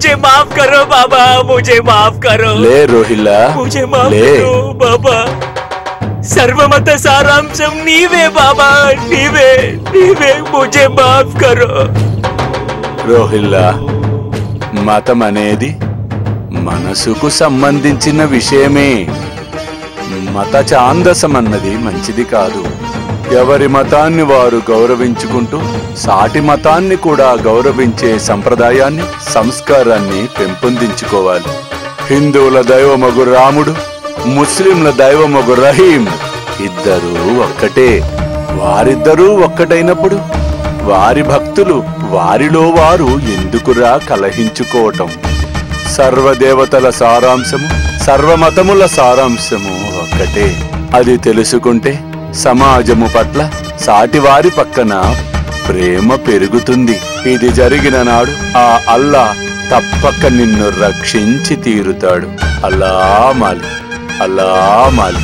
मुझे माफ करो बाबा मुझे माफ करो లే రోహిల్లా मुझे माफ లే करो बाबा సర్వమత సారాంశం నీవే బాబా నీవే నీవే ముझे మాఫ్ కరో రోహిల్లా మతం అనేది మనసుకు సంబంధించిన విషయమే మత చాందసం అన్నది మంచిది కాదు ఎవరి మతాన్ని వారు గౌరవించుకుంటూ సాటి మతాన్ని కూడా గౌరవించే సంప్రదాయాన్ని సంస్కారాన్ని పెంపొందించుకోవాలి హిందువుల దైవమగు రాముడు ముస్లింల దైవమగు రహీం ఇద్దరూ ఒక్కటే వారిద్దరూ ఒక్కటైనప్పుడు వారి భక్తులు వారిలో వారు ఎందుకురా కలహించుకోవటం సర్వదేవతల సారాంశము సర్వమతముల సారాంశము ఒక్కటే అది తెలుసుకుంటే సమాజము పట్ల సాటివారి పక్కన ప్రేమ పెరుగుతుంది ఇది జరిగిన నాడు ఆ అల్లా తప్పక నిన్ను రక్షించి తీరుతాడు అల్లా మాలి అల్లా మాలి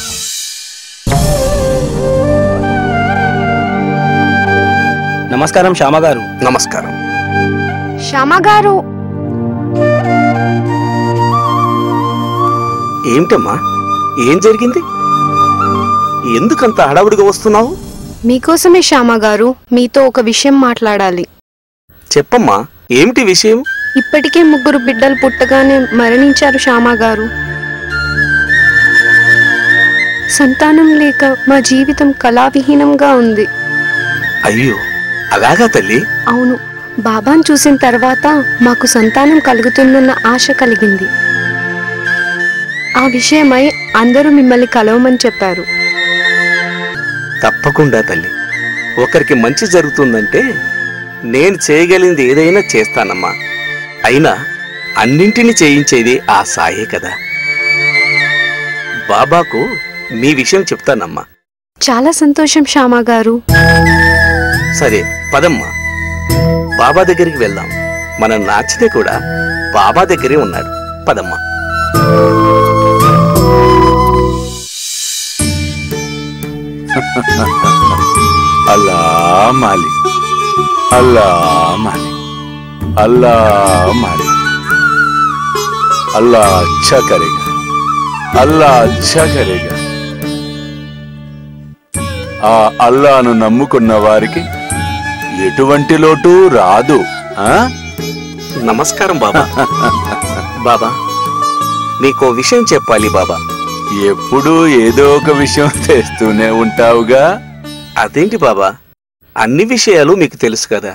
నమస్కారం శ్యామ గారు నమస్కారం శ్యామ గారు ఏమిటమ్మా ఏం జరిగింది ఎందుకంత హడావుడిగా వస్తున్నావు మీకోసమే శ్యామ గారు మీతో ఒక విషయం మాట్లాడాలి చెప్పమ్మా ఏమిటి విషయం ఇప్పటికే ముగ్గురు బిడ్డలు పుట్టగానే మరణించారు శ్యామ గారు సంతానం లేక మా జీవితం కళావిహీనంగా ఉంది అయ్యో అలాగా తల్లి అవును బాబాను చూసిన తర్వాత మాకు సంతానం కలుగుతుందన్న ఆశ కలిగింది ఆ విషయమై అందరూ మిమ్మల్ని కలవమని చెప్పారు తప్పకుండా తల్లి ఒకరికి మంచి జరుగుతుందంటే నేను చేయగలిగింది ఏదైనా చేస్తానమ్మా అయినా అన్నింటినీ చేయించేది ఆ సాయే కదా బాబాకు మీ విషయం చెప్తానమ్మా చాలా సంతోషం శ్యామ గారు సరే పదమ్మా బాబా దగ్గరికి వెళ్దాం మన నాచితే కూడా బాబా దగ్గరే ఉన్నాడు పదమ్మా అల్లా మాలి అల్లా మాలి అల్లా మాలి అల్లా అచ్చా కరేగా అల్లా అచ్చా కరేగా ఆ అల్లాను నమ్ముకున్న వారికి ఎటువంటి లోటు రాదు ఆ నమస్కారం బాబా బాబా నీకో విషయం చెప్పాలి బాబా ఎప్పుడూ ఏదో ఒక విషయం తెస్తూనే ఉంటావుగా అదేంటి బాబా అన్ని విషయాలు మీకు తెలుసు కదా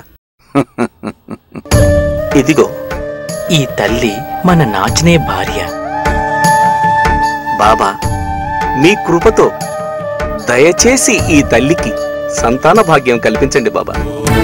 ఇదిగో ఈ తల్లి మన నాచనే భార్య బాబా మీ కృపతో దయచేసి ఈ తల్లికి సంతాన భాగ్యం కల్పించండి బాబా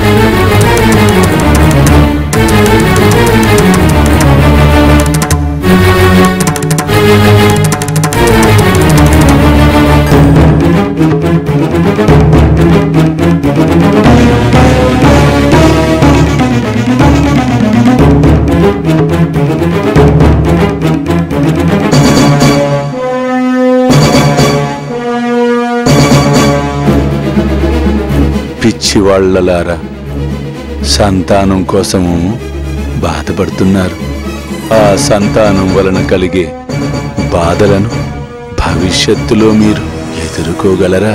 పిచ్చి వాళ్ళలారా సంతానం కోసము బాధపడుతున్నారు ఆ సంతానం వలన కలిగే బాధలను భవిష్యత్తులో మీరు ఎదుర్కోగలరా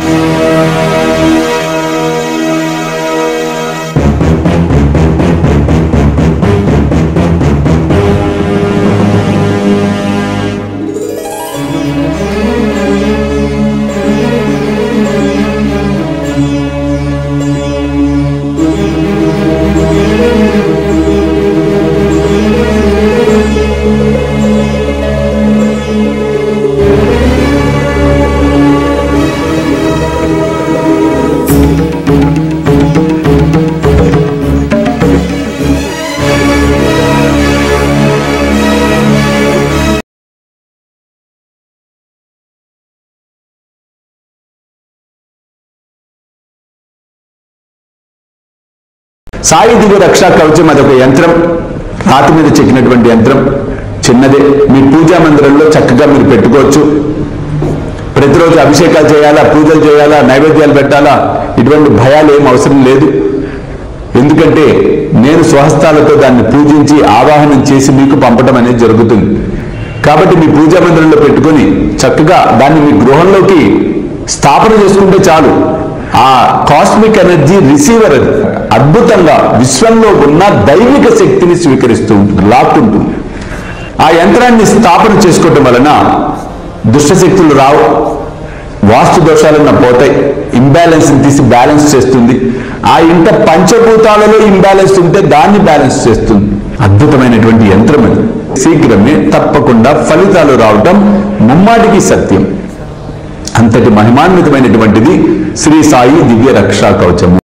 సాయి దిగు రక్షా కవచం అదొక యంత్రం రాతి మీద చెక్కినటువంటి యంత్రం చిన్నదే మీ పూజా మందిరంలో చక్కగా మీరు పెట్టుకోవచ్చు ప్రతిరోజు అభిషేకాలు చేయాలా పూజలు చేయాలా నైవేద్యాలు పెట్టాలా ఇటువంటి భయాలు ఏం అవసరం లేదు ఎందుకంటే నేను స్వహస్తాలతో దాన్ని పూజించి ఆవాహనం చేసి మీకు పంపడం అనేది జరుగుతుంది కాబట్టి మీ పూజా మందిరంలో పెట్టుకొని చక్కగా దాన్ని మీ గృహంలోకి స్థాపన చేసుకుంటే చాలు ఆ కాస్మిక్ ఎనర్జీ రిసీవర్ అది అద్భుతంగా విశ్వంలో ఉన్న దైవిక శక్తిని స్వీకరిస్తూ ఉంటుంది లాక్కుంటుంది ఆ యంత్రాన్ని స్థాపన చేసుకోవటం వలన దుష్టశక్తులు రావు వాస్తు దోషాలన్న పోతాయి ఇంబ్యాలెన్స్ తీసి బ్యాలెన్స్ చేస్తుంది ఆ ఇంట పంచభూతాలలో ఇంబ్యాలెన్స్ ఉంటే దాన్ని బ్యాలెన్స్ చేస్తుంది అద్భుతమైనటువంటి యంత్రం అది శీఘ్రమే తప్పకుండా ఫలితాలు రావటం ముమ్మాటికి సత్యం అంతటి మహిమాన్వితమైనటువంటిది శ్రీ సాయి దివ్య రక్షా కవచము